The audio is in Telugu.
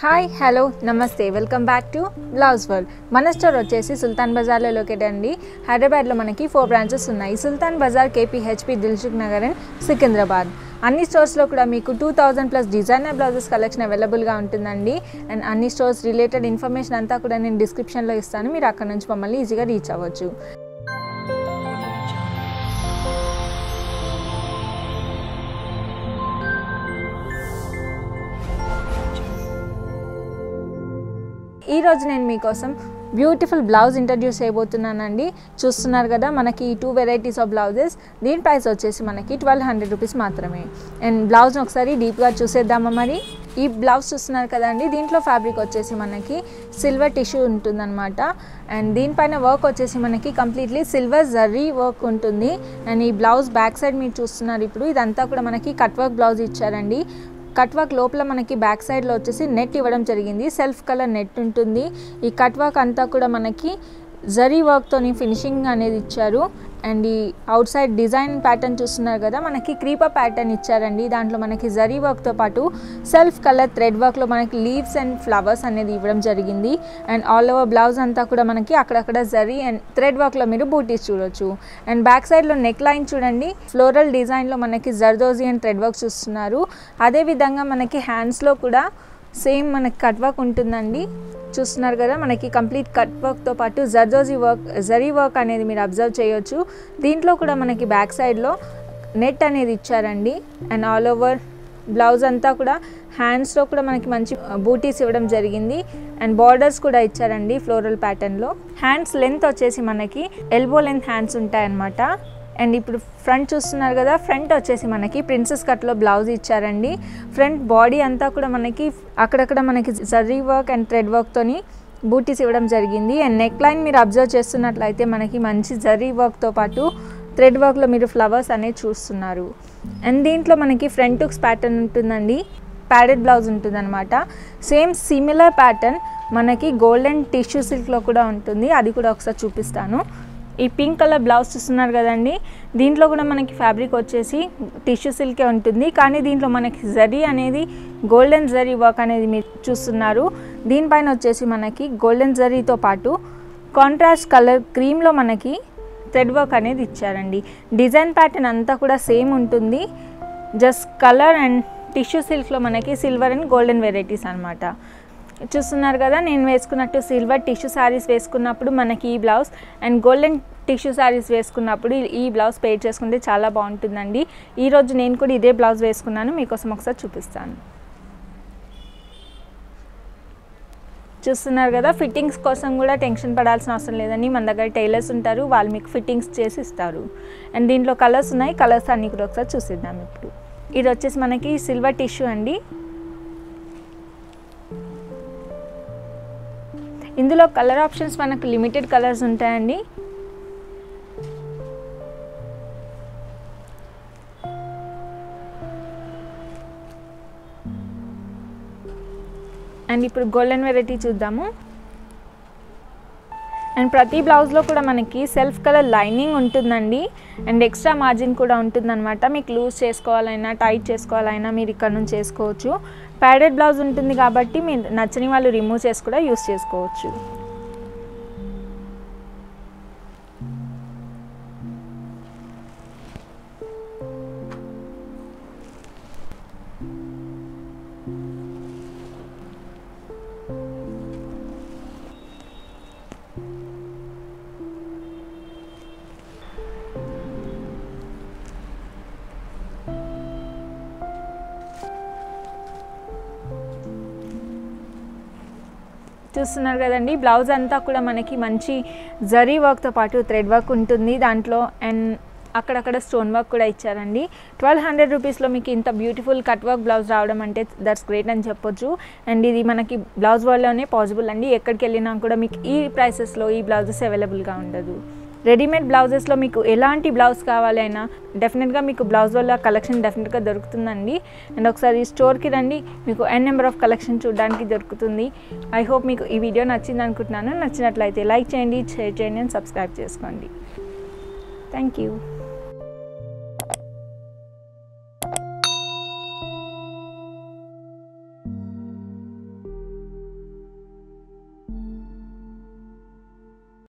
హాయ్ హలో నమస్తే welcome back to blouse world మన స్టోర్ వచ్చేసి సుల్తాన్ బజార్లో లొకేట్ అండి హైదరాబాద్లో మనకి ఫోర్ బ్రాంచెస్ ఉన్నాయి సుల్తాన్ బజార్ కేపీహెచ్పి దిల్సుఖ్ నగర్ అండ్ సికింద్రాబాద్ అన్ని స్టోర్స్లో కూడా మీకు two thousand plus designer blouses collection అవైలబుల్గా ఉంటుందండి అండ్ అన్ని స్టోర్స్ రిలేటెడ్ ఇన్ఫర్మేషన్ అంతా కూడా నేను డిస్క్రిప్షన్లో ఇస్తాను మీరు అక్కడ నుంచి మమ్మల్ని ఈజీగా రీచ్ అవ్వచ్చు ఈ రోజు నేను మీకోసం బ్యూటిఫుల్ బ్లౌజ్ ఇంట్రడ్యూస్ చేయబోతున్నానండి చూస్తున్నారు కదా మనకి టూ వెరైటీస్ ఆఫ్ బ్లౌజెస్ దీని ప్రైస్ వచ్చేసి మనకి ట్వెల్వ్ హండ్రెడ్ రూపీస్ మాత్రమే అండ్ బ్లౌజ్ని ఒకసారి డీప్గా చూసేద్దామా మరి ఈ బ్లౌజ్ చూస్తున్నారు కదండి దీంట్లో ఫ్యాబ్రిక్ వచ్చేసి మనకి సిల్వర్ టిష్యూ ఉంటుందన్నమాట అండ్ దీనిపైన వర్క్ వచ్చేసి మనకి కంప్లీట్లీ సిల్వర్ జర్రీ వర్క్ ఉంటుంది అండ్ ఈ బ్లౌజ్ బ్యాక్ సైడ్ మీరు చూస్తున్నారు ఇప్పుడు ఇదంతా కూడా మనకి కట్ వర్క్ బ్లౌజ్ ఇచ్చారండి కట్ వర్క్ లోపల మనకి బ్యాక్ సైడ్లో వచ్చేసి నెట్ ఇవ్వడం జరిగింది సెల్ఫ్ కలర్ నెట్ ఉంటుంది ఈ కట్ వర్క్ అంతా కూడా మనకి జరీ వర్క్తోని ఫినిషింగ్ అనేది ఇచ్చారు అండ్ ఈ అవుట్ సైడ్ డిజైన్ ప్యాటర్న్ చూస్తున్నారు కదా మనకి క్రీపర్ ప్యాటర్న్ ఇచ్చారండి దాంట్లో మనకి జరీ వర్క్తో పాటు సెల్ఫ్ కలర్ థ్రెడ్ వర్క్లో మనకి లీవ్స్ అండ్ ఫ్లవర్స్ అనేది ఇవ్వడం జరిగింది అండ్ ఆల్ ఓవర్ బ్లౌజ్ అంతా కూడా మనకి అక్కడక్కడ జరీ అండ్ థ్రెడ్ వర్క్లో మీరు బూటీస్ చూడొచ్చు అండ్ బ్యాక్ సైడ్లో నెక్ లైన్ చూడండి ఫ్లోరల్ డిజైన్లో మనకి జర్దోజీ అండ్ థ్రెడ్ వర్క్ చూస్తున్నారు అదేవిధంగా మనకి హ్యాండ్స్లో కూడా సేమ్ మనకి కట్ వర్క్ ఉంటుందండి చూస్తున్నారు కదా మనకి కంప్లీట్ కట్ వర్క్తో పాటు జర్దోజీ వర్క్ జరీ వర్క్ అనేది మీరు అబ్జర్వ్ చేయొచ్చు దీంట్లో కూడా మనకి బ్యాక్ సైడ్లో నెట్ అనేది ఇచ్చారండి అండ్ ఆల్ ఓవర్ బ్లౌజ్ అంతా కూడా హ్యాండ్స్లో కూడా మనకి మంచి బూటీస్ ఇవ్వడం జరిగింది అండ్ బార్డర్స్ కూడా ఇచ్చారండి ఫ్లోరల్ ప్యాటర్న్లో హ్యాండ్స్ లెంత్ వచ్చేసి మనకి ఎల్బో లెంత్ హ్యాండ్స్ ఉంటాయన్నమాట అండ్ ఇప్పుడు ఫ్రంట్ చూస్తున్నారు కదా ఫ్రంట్ వచ్చేసి మనకి ప్రిన్సెస్ కట్లో బ్లౌజ్ ఇచ్చారండి ఫ్రంట్ బాడీ అంతా కూడా మనకి అక్కడక్కడ మనకి జరీ వర్క్ అండ్ థ్రెడ్ వర్క్తోని బూటీస్ ఇవ్వడం జరిగింది అండ్ నెక్ లైన్ మీరు అబ్జర్వ్ చేస్తున్నట్లయితే మనకి మంచి జరీ వర్క్తో పాటు థ్రెడ్ వర్క్లో మీరు ఫ్లవర్స్ అనేది చూస్తున్నారు అండ్ దీంట్లో మనకి ఫ్రంట్ హుక్స్ ప్యాటర్న్ ఉంటుందండి ప్యాడెడ్ బ్లౌజ్ ఉంటుందన్నమాట సేమ్ సిమిలర్ ప్యాటర్న్ మనకి గోల్డెన్ టిష్యూ సిల్క్లో కూడా ఉంటుంది అది కూడా ఒకసారి చూపిస్తాను ఈ పింక్ కలర్ బ్లౌజ్ చూస్తున్నారు కదండి దీంట్లో కూడా మనకి ఫ్యాబ్రిక్ వచ్చేసి టిష్యూ సిల్కే ఉంటుంది కానీ దీంట్లో మనకి జరీ అనేది గోల్డెన్ జరీ వర్క్ అనేది మీరు చూస్తున్నారు దీనిపైన వచ్చేసి మనకి గోల్డెన్ జరీతో పాటు కాంట్రాస్ట్ కలర్ క్రీమ్లో మనకి థ్రెడ్ వర్క్ అనేది ఇచ్చారండి డిజైన్ ప్యాటర్న్ అంతా కూడా సేమ్ ఉంటుంది జస్ట్ కలర్ అండ్ టిష్యూ సిల్క్లో మనకి సిల్వర్ అండ్ గోల్డెన్ వెరైటీస్ అనమాట చూస్తున్నారు కదా నేను వేసుకున్నట్టు సిల్వర్ టిష్యూ శారీస్ వేసుకున్నప్పుడు మనకి ఈ blouse and golden tissue saris వేసుకున్నప్పుడు ఈ బ్లౌజ్ పేర్ చేసుకుంటే చాలా బాగుంటుందండి ఈరోజు నేను కూడా ఇదే బ్లౌజ్ వేసుకున్నాను మీకోసం ఒకసారి చూపిస్తాను చూస్తున్నారు కదా ఫిట్టింగ్స్ కోసం కూడా టెన్షన్ పడాల్సిన అవసరం లేదండి మన దగ్గర టైలర్స్ ఉంటారు వాళ్ళు మీకు ఫిట్టింగ్స్ చేసి ఇస్తారు అండ్ దీంట్లో కలర్స్ ఉన్నాయి కలర్స్ అన్నీ కూడా ఒకసారి చూసిద్దాం ఇప్పుడు ఇది వచ్చేసి మనకి సిల్వర్ టిష్యూ అండి ఇందులో కలర్ ఆప్షన్స్ మనకు లిమిటెడ్ కలర్స్ ఉంటాయండి అండ్ ఇప్పుడు గోల్డెన్ వెరైటీ చూద్దాము అండ్ ప్రతి బ్లౌజ్లో కూడా మనకి సెల్ఫ్ కలర్ లైనింగ్ ఉంటుందండి అండ్ ఎక్స్ట్రా మార్జిన్ కూడా ఉంటుందన్నమాట మీకు లూజ్ చేసుకోవాలైనా టైట్ చేసుకోవాలైనా మీరు ఇక్కడ నుంచి చేసుకోవచ్చు ప్యాడెడ్ బ్లౌజ్ ఉంటుంది కాబట్టి మీరు నచ్చని వాళ్ళు రిమూవ్ చేసి కూడా యూస్ చేసుకోవచ్చు చూస్తున్నారు కదండి బ్లౌజ్ అంతా కూడా మనకి మంచి జరీ వర్క్తో పాటు థ్రెడ్ వర్క్ ఉంటుంది దాంట్లో అండ్ అక్కడక్కడ స్టోన్ వర్క్ కూడా ఇచ్చారండి ట్వెల్వ్ హండ్రెడ్ రూపీస్లో మీకు ఇంత బ్యూటిఫుల్ కట్ వర్క్ బ్లౌజ్ రావడం అంటే దట్స్ గ్రేట్ అని చెప్పొచ్చు అండ్ ఇది మనకి బ్లౌజ్ వరల్డ్లోనే పాసిబుల్ అండి ఎక్కడికి వెళ్ళినా కూడా మీకు ఈ ప్రైసెస్లో ఈ బ్లౌజెస్ అవైలబుల్గా ఉండదు రెడీమేడ్ బ్లౌజెస్లో మీకు ఎలాంటి బ్లౌజ్ కావాలైనా డెఫినెట్గా మీకు బ్లౌజ్ వల్ల కలెక్షన్ డెఫినెట్గా దొరుకుతుందండి అండ్ ఒకసారి స్టోర్కి రండి మీకు ఎన్ నెంబర్ ఆఫ్ కలెక్షన్ చూడడానికి దొరుకుతుంది ఐ హోప్ మీకు ఈ వీడియో నచ్చింది అనుకుంటున్నాను నచ్చినట్లయితే లైక్ చేయండి షేర్ చేయండి అండ్ సబ్స్క్రైబ్ చేసుకోండి థ్యాంక్ యూ